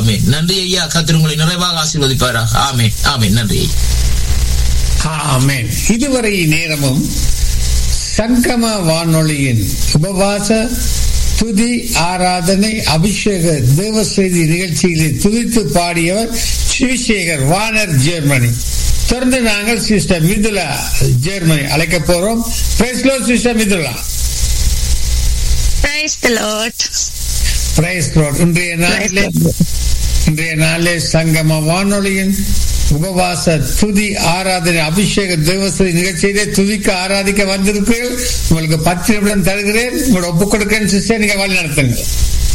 ஆமே நன்றி ஐயா கத்திர உங்களை நிறைவாக ஆசீர்வதிப்பாராக ஆமே ஆமே நன்றி ஆமென் இதுவரை நேரமும் சங்கம வானொலியின் உபவாச துதி ஆராதனை அபிஷேக தேவ செய்தி நிகழ்ச்சியிலே துதித்து பாடியவர் ஸ்ரீசேகர் வானர் ஜெர்மனி தொடர்ந்து நாங்கள் சிஸ்டர் மிதுலா ஜெர்மனி அழைக்க போறோம் பேசலோ sister Mithula Praise the Lord. Praise Lord இன்றைய நாளிலே இன்றைய நாளிலே சங்கம வானொலியின் உபவாச துதி ஆராதனை அபிஷேக தேவஸ்ரீ நிகழ்ச்சியிலே துதிக்க ஆராதிக்க வந்திருக்கிறீர்கள் உங்களுக்கு பத்து நிமிடம் தருகிறேன் உங்களோட ஒப்புக் கொடுக்கிறேன் சிஸ்டர் நீங்க வழி நடத்துங்க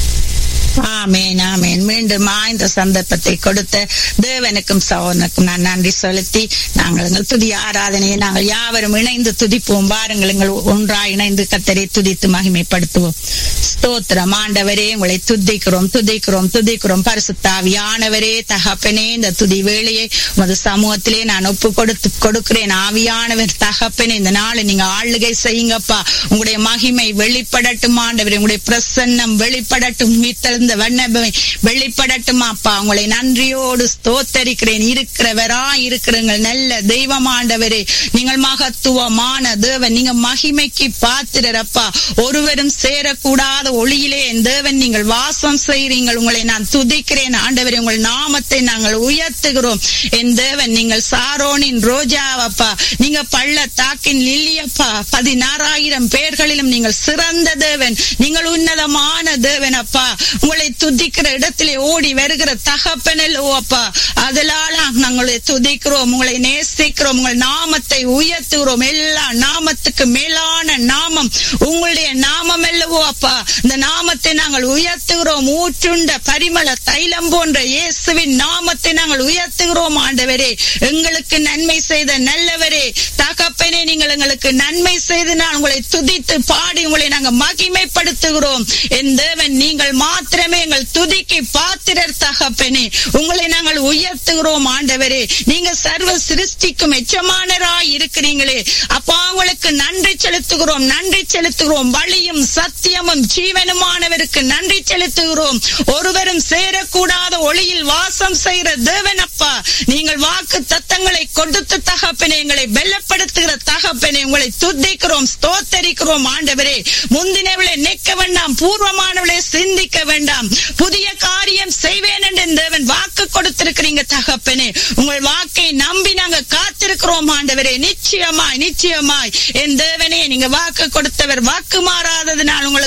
ஆமேன் ஆமேன் மீண்டும் இந்த சந்தர்ப்பத்தை கொடுத்த தேவனுக்கும் சகோதரனுக்கும் நான் நன்றி செலுத்தி நாங்கள் எங்கள் துதி ஆராதனையை நாங்கள் யாவரும் இணைந்து துதிப்போம் வாருங்கள் எங்கள் ஒன்றாய் இணைந்து கத்தரை துதித்து மகிமைப்படுத்துவோம் ஸ்தோத்திரம் ஆண்டவரே உங்களை துதிக்கிறோம் துதிக்கிறோம் துதிக்கிறோம் பரிசுத்தாவியானவரே தகப்பனே இந்த துதி வேளையை உமது சமூகத்திலே நான் ஒப்பு கொடுத்து கொடுக்கிறேன் ஆவியானவர் தகப்பனே இந்த நாளை நீங்க ஆளுகை செய்யுங்கப்பா உங்களுடைய மகிமை வெளிப்படட்டும் ஆண்டவரே உங்களுடைய பிரசன்னம் வெளிப்படட்டும் மீத்தெழுந்த வண்ணமை வெளிப்படட்டும் அப்பா உங்களை நன்றியோடு ஸ்தோத்தரிக்கிறேன் இருக்கிறவரா இருக்கிறங்கள் நல்ல தெய்வம் ஆண்டவரே நீங்கள் மகத்துவமான தேவன் நீங்க மகிமைக்கு பாத்திரப்பா ஒருவரும் சேரக்கூடாத ஒளியிலே என் தேவன் நீங்கள் வாசம் செய்கிறீங்கள் உங்களை நான் துதிக்கிறேன் ஆண்டவரே உங்கள் நாமத்தை நாங்கள் உயர்த்துகிறோம் என் தேவன் நீங்கள் சாரோனின் ரோஜாவப்பா நீங்க பள்ளத்தாக்கின் லில்லியப்பா பதினாறாயிரம் பேர்களிலும் நீங்கள் சிறந்த தேவன் நீங்கள் உன்னதமான தேவன் அப்பா உங்களை துதிக்கிற இடத்திலே ஓடி வருகிற தகப்பனல் அப்பா அதனால நாங்களை துதிக்கிறோம் உங்களை நேசிக்கிறோம் உங்கள் நாமத்தை உயர்த்துகிறோம் எல்லா நாமத்துக்கு மேலான நாமம் உங்களுடைய நாமம் அல்லவோ அப்பா இந்த நாமத்தை நாங்கள் உயர்த்துகிறோம் ஊற்றுண்ட பரிமள தைலம் போன்ற இயேசுவின் நாமத்தை நாங்கள் உயர்த்துகிறோம் ஆண்டவரே எங்களுக்கு நன்மை செய்த நல்லவரே தகப்பனே நீங்கள் எங்களுக்கு நன்மை செய்து நான் உங்களை துதித்து பாடி உங்களை நாங்கள் மகிமைப்படுத்துகிறோம் என் தேவன் நீங்கள் மாத்திரமே எங்கள் துதிக்கு பாத்திரர் தகப்பனே உங்களை நாங்கள் உயர்த்துகிறோம் ஆண்டவரே நீங்க சர்வ சிருஷ்டிக்கும் எச்சமானராய் இருக்கிறீங்களே அப்பா உங்களுக்கு நன்றி செலுத்துகிறோம் நன்றி செலுத்துகிறோம் வழியும் சத்தியமும் ஜீவனுமானவருக்கு நன்றி செலுத்துகிறோம் ஒருவரும் சேரக்கூடாத ஒளியில் வாசம் செய்கிற தேவன் அப்பா நீங்கள் வாக்கு தத்தங்களை கொடுத்து தகப்பனே எங்களை வெல்லப்படுத்துகிற தகப்பனே உங்களை துதிக்கிறோம் ஸ்தோத்தரிக்கிறோம் ஆண்டவரே முந்தினவளை நிற்க வேண்டாம் பூர்வமானவளை சிந்திக்க வேண்டாம் புதிய காரியம் செய்வேன் என்று தேவன் வாக்கு கொடுத்திருக்கிறீங்க தகப்பனே உங்கள் வாக்கை நம்பி நாங்க காத்திருக்கிறோம் ஆண்டவரே நிச்சயமாய் நிச்சயமாய் என் தேவனே நீங்க வாக்கு கொடுத்தவர் வாக்கு மாறாததுனால் உங்களுக்கு